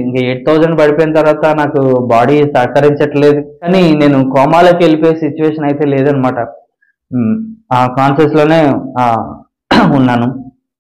ఇంకా eight thousand పడిపోయిన తర్వాత నాకు బాడీ సహకరించట్లేదు కానీ నేను కోమాలోకి వెళ్ళిపోయే సిచ్యువేషన్ అయితే లేదనమాట ఉమ్, ఆ కాన్షియస్ లోనే ఆ, ఉన్నాను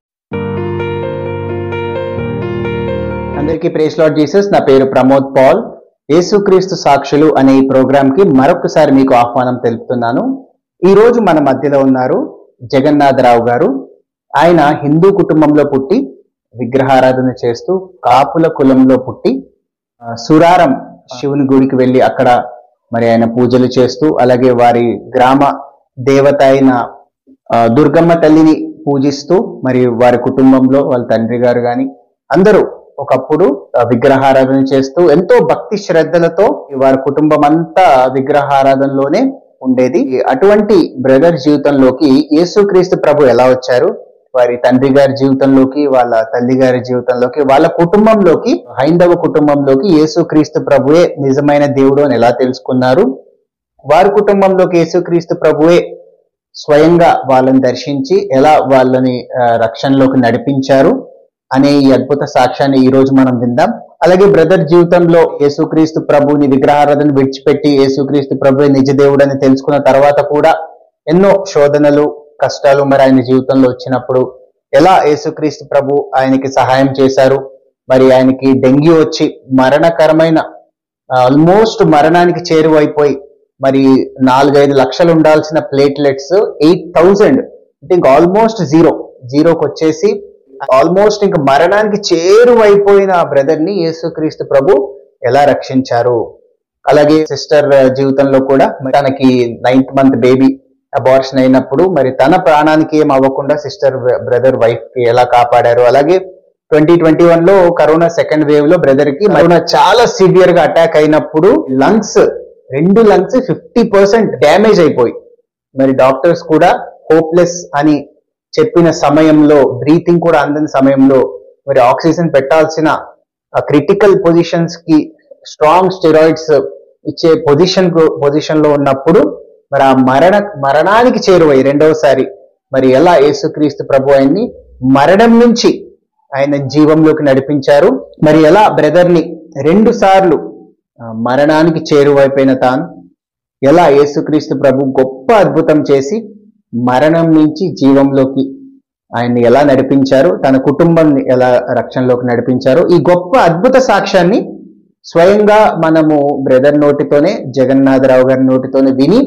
అందరికీ ప్రేస్ లార్డ్ జీసస్ నా పేరు ప్రమోద్ పాల్ యేసుక్రీస్తు సాక్షులు అనే ఈ ప్రోగ్రామ్ కి మరొకసారి మీకు ఆహ్వానం తెలుపుతున్నాను ఈ రోజు మన మధ్యలో ఉన్నారు జగన్నాథరావు గారు ఆయన హిందూ కుటుంబంలో పుట్టి విగ్రహారాధన చేస్తూ కాపుల కులంలో పుట్టి ఆ, సురారం శివుని గుడికి వెళ్ళి అక్కడ మరి ఆయన పూజలు చేస్తూ అలాగే వారి గ్రామ దేవత అయిన ఆ, దుర్గమ్మ తల్లిని పూజిస్తూ మరి వారి కుటుంబంలో వాళ్ళ తండ్రి గారు గాని అందరూ ఒకప్పుడు ఆ, విగ్రహారాధన చేస్తూ ఎంతో భక్తి శ్రద్ధలతో వారి కుటుంబం అంతా విగ్రహారాధనలోనే ఉండేది అటువంటి బ్రదర్ జీవితంలోకి యేసుక్రీస్తు ప్రభు ఎలా వచ్చారు వారి తండ్రి గారి జీవితంలోకి వాళ్ళ తల్లి గారి జీవితంలోకి వాళ్ళ కుటుంబంలోకి హైందవ కుటుంబంలోకి యేసుక్రీస్తు ప్రభువే నిజమైన దేవుడు అని ఎలా తెలుసుకున్నారు వారి కుటుంబంలోకి యేసుక్రీస్తు ప్రభువే స్వయంగా వాళ్ళని దర్శించి ఎలా వాళ్ళని ఆ, రక్షణలోకి నడిపించారు అనే ఈ అద్భుత సాక్ష్యాన్ని ఈ రోజు మనం విందాం అలాగే బ్రదర్ జీవితంలో యేసుక్రీస్తు ప్రభుని విగ్రహారాధన విడిచిపెట్టి యేసుక్రీస్తు ప్రభువే నిజ దేవుడు అని తెలుసుకున్న తర్వాత కూడా ఎన్నో శోధనలు కష్టాలు మరి ఆయన జీవితంలో వచ్చినప్పుడు ఎలా యేసుక్రీస్తు ప్రభు ఆయనకి సహాయం చేశారు మరి ఆయనకి డెంగ్యూ వచ్చి మరణకరమైన ఆల్మోస్ట్ మరణానికి చేరువైపోయి మరి నాలుగైదు లక్షలు ఉండాల్సిన ప్లేట్లెట్స్ ఎయిట్ థౌజండ్ అంటే ఇంకా ఆల్మోస్ట్ జీరో జీరోకి వచ్చేసి ఆల్మోస్ట్ ఇంకా మరణానికి చేరువైపోయిన బ్రదర్ ని యేసుక్రీస్తు ప్రభు ఎలా రక్షించారు అలాగే సిస్టర్ జీవితంలో కూడా మరి తనకి నైన్త్ మంత్ బేబీ అబార్షన్ అయినప్పుడు మరి తన ప్రాణానికి ఏం అవ్వకుండా సిస్టర్ బ్రదర్ వైఫ్ కి ఎలా కాపాడారు అలాగే ట్వంటీ ట్వంటీ వన్ లో కరోనా సెకండ్ వేవ్ లో బ్రదర్ కి కరోనా చాలా సివియర్ గా అటాక్ అయినప్పుడు లంగ్స్ రెండు లంగ్స్ ఫిఫ్టీ పర్సెంట్ డ్యామేజ్ అయిపోయి మరి డాక్టర్స్ కూడా హోప్లెస్ అని చెప్పిన సమయంలో బ్రీతింగ్ కూడా అందని సమయంలో మరి ఆక్సిజన్ పెట్టాల్సిన క్రిటికల్ పొజిషన్స్ కి స్ట్రాంగ్ స్టెరాయిడ్స్ ఇచ్చే పొజిషన్ పొజిషన్ లో ఉన్నప్పుడు మరి ఆ మరణ మరణానికి చేరువై రెండవసారి మరి ఎలా యేసుక్రీస్తు ప్రభు ఆయన్ని మరణం నుంచి ఆయన జీవంలోకి నడిపించారు మరి ఎలా బ్రదర్ ని రెండు సార్లు ఆ, మరణానికి చేరువైపోయిన తాను ఎలా యేసుక్రీస్తు ప్రభు గొప్ప అద్భుతం చేసి మరణం నుంచి జీవంలోకి ఆయన్ని ఎలా నడిపించారు తన కుటుంబాన్ని ఎలా రక్షణలోకి నడిపించారు ఈ గొప్ప అద్భుత సాక్ష్యాన్ని స్వయంగా మనము బ్రదర్ నోటితోనే జగన్నాథరావు గారి నోటితోనే విని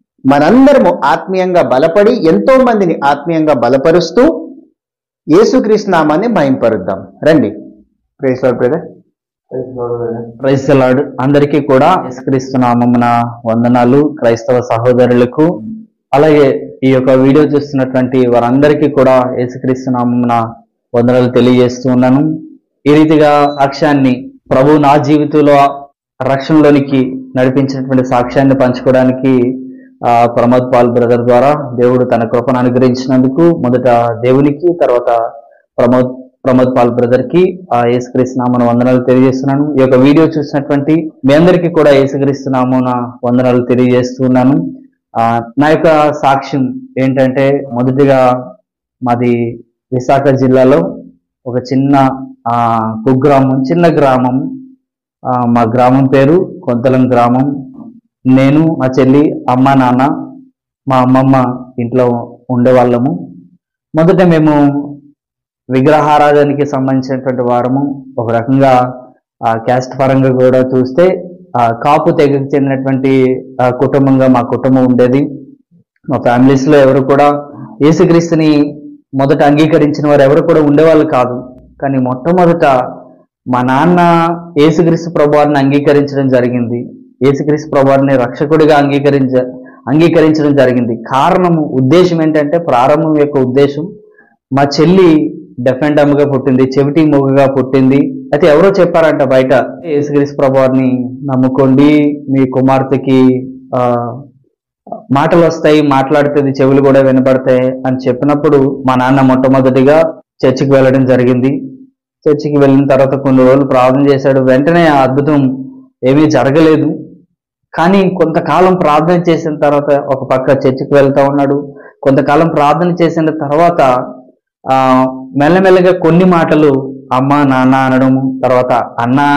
మనందరము ఆత్మీయంగా బలపడి ఎంతో మందిని ఆత్మీయంగా బలపరుస్తూ యేసుక్రీస్తు నామాన్ని మహింపరుద్దాం రండి ప్రేస్ బ్రదర్ ప్రైజ్ లార్డ్ అందరికీ కూడా యేసుక్రీస్తు నామమున వందనాలు క్రైస్తవ సహోదరులకు అలాగే ఈ యొక్క వీడియో చూస్తున్నటువంటి వారందరికీ కూడా యేసుక్రీస్తు నామమున వందనాలు తెలియజేస్తూ ఉన్నాను ఈ రీతిగా సాక్ష్యాన్ని ప్రభు నా జీవితంలో రక్షణలోనికి నడిపించినటువంటి సాక్ష్యాన్ని పంచుకోవడానికి ఆ ప్రమోద్ పాల్ బ్రదర్ ద్వారా దేవుడు తన కృపను అనుగ్రహించినందుకు మొదట దేవునికి తర్వాత ప్రమోద్ ప్రమోద్ పాల్ బ్రదర్ కి ఆ యేసుక్రీస్తు నామన వందనాలు తెలియజేస్తున్నాను ఈ యొక్క వీడియో చూసినటువంటి మీ అందరికీ కూడా యేసుక్రీస్తు నామన వందనాలు తెలియజేస్తున్నాను ఆ నా యొక్క సాక్ష్యం ఏంటంటే మొదటిగా మాది విశాఖ జిల్లాలో ఒక చిన్న ఆ కుగ్రామం చిన్న గ్రామం ఆ, మా గ్రామం పేరు కొంతలం గ్రామం నేను మా చెల్లి అమ్మ నాన్న మా అమ్మమ్మ ఇంట్లో ఉండేవాళ్ళము మొదట మేము విగ్రహారాధనకి సంబంధించినటువంటి వారము ఒక రకంగా ఆ క్యాస్ట్ పరంగా కూడా చూస్తే ఆ కాపు తెగకు చెందినటువంటి ఆ, కుటుంబంగా మా కుటుంబం ఉండేది మా ఫ్యామిలీస్ లో ఎవరు కూడా యేసుక్రీస్తుని మొదట అంగీకరించిన వారు ఎవరు కూడా ఉండేవాళ్ళు కాదు కానీ మొట్టమొదట మా నాన్న యేసుక్రీస్తు ప్రభువారిని అంగీకరించడం జరిగింది యేసుక్రీస్తు ప్రభువారిని రక్షకుడిగా అంగీకరించ అంగీకరించడం జరిగింది కారణము ఉద్దేశం ఏంటంటే ప్రారంభం యొక్క ఉద్దేశం మా చెల్లి డెఫెంట్ గా పుట్టింది చెవిటి మూగగా పుట్టింది అయితే ఎవరో చెప్పారంట బయట యేసుక్రీస్తు ప్రభువారిని నమ్ముకోండి మీ కుమార్తెకి ఆ మాటలు వస్తాయి మాట్లాడుతుంది చెవులు కూడా వినపడతాయి అని చెప్పినప్పుడు మా నాన్న మొట్టమొదటిగా చర్చికి వెళ్ళడం జరిగింది చర్చికి వెళ్ళిన తర్వాత కొన్ని రోజులు ప్రార్థన చేశాడు వెంటనే ఆ అద్భుతం ఏమీ జరగలేదు కానీ కొంతకాలం ప్రార్థన చేసిన తర్వాత ఒక పక్క చర్చికి వెళ్తా ఉన్నాడు కొంతకాలం ప్రార్థన చేసిన తర్వాత ఆ మెల్లమెల్లగా కొన్ని మాటలు అమ్మ నాన్న అనడము తర్వాత అన్న